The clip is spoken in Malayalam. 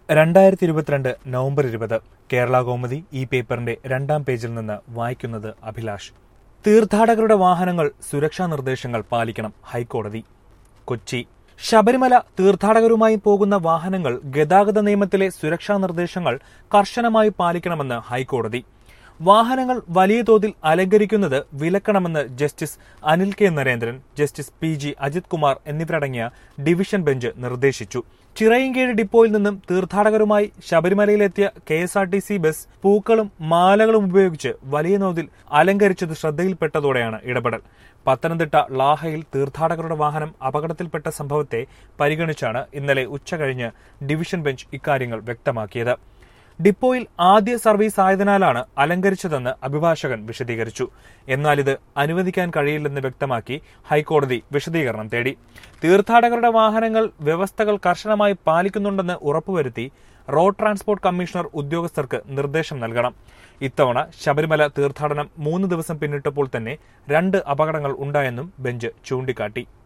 രണ്ടായിരത്തി ഇരുപത്തിരണ്ട് നവംബർ ഇരുപത് കേരള കൗമുദി ഈ പേപ്പറിന്റെ രണ്ടാം പേജിൽ നിന്ന് വായിക്കുന്നത് അഭിലാഷ് തീർത്ഥാടകരുടെ വാഹനങ്ങൾ സുരക്ഷാ നിർദ്ദേശങ്ങൾ പാലിക്കണം ഹൈക്കോടതി കൊച്ചി ശബരിമല തീർത്ഥാടകരുമായി പോകുന്ന വാഹനങ്ങൾ ഗതാഗത നിയമത്തിലെ സുരക്ഷാ നിർദ്ദേശങ്ങൾ കർശനമായി പാലിക്കണമെന്ന് ഹൈക്കോടതി വാഹനങ്ങൾ വലിയ തോതിൽ അലങ്കരിക്കുന്നത് വിലക്കണമെന്ന് justice Anil K Narendran justice P G Ajith Kumar എന്നിവരടങ്ങിയ ഡിവിഷൻ ബെഞ്ച് നിർദ്ദേശിച്ചു ചിറയിൻകീഴ് ഡിപ്പോയിൽ നിന്നും തീർത്ഥാടകരുമായി ശബരിമലയിലെത്തിയ K S R T C bus പൂക്കളും മാലകളും ഉപയോഗിച്ച് വലിയ തോതിൽ അലങ്കരിച്ചത് ശ്രദ്ധയിൽപ്പെട്ടതോടെയാണ് ഇടപെടൽ പത്തനംതിട്ട ലാഹയിൽ തീർത്ഥാടകരുടെ വാഹനം അപകടത്തിൽപ്പെട്ട സംഭവത്തെ പരിഗണിച്ചാണ് ഇന്നലെ ഉച്ചകഴിഞ്ഞ് ഡിവിഷൻ ബെഞ്ച് ഇക്കാര്യങ്ങൾ വ്യക്തമാക്കിയത് ഡിപ്പോയിൽ ആദ്യ സർവീസ് ആയതിനാലാണ് അലങ്കരിച്ചതെന്ന് അഭിഭാഷകൻ വിശദീകരിച്ചു എന്നാൽ ഇത് അനുവദിക്കാൻ കഴിയില്ലെന്ന് വ്യക്തമാക്കി ഹൈക്കോടതി വിശദീകരണം തേടി തീർത്ഥാടകരുടെ വാഹനങ്ങൾ വ്യവസ്ഥകൾ കർശനമായി പാലിക്കുന്നുണ്ടെന്ന് ഉറപ്പുവരുത്തി റോഡ് ട്രാൻസ്പോർട്ട് കമ്മീഷണർ ഉദ്യോഗസ്ഥർക്ക് നിർദ്ദേശം നൽകണം ഇത്തവണ ശബരിമല തീർത്ഥാടനം മൂന്ന് ദിവസം പിന്നിട്ടപ്പോൾ തന്നെ രണ്ട് അപകടങ്ങൾ ഉണ്ടായെന്നും ബെഞ്ച് ചൂണ്ടിക്കാട്ടി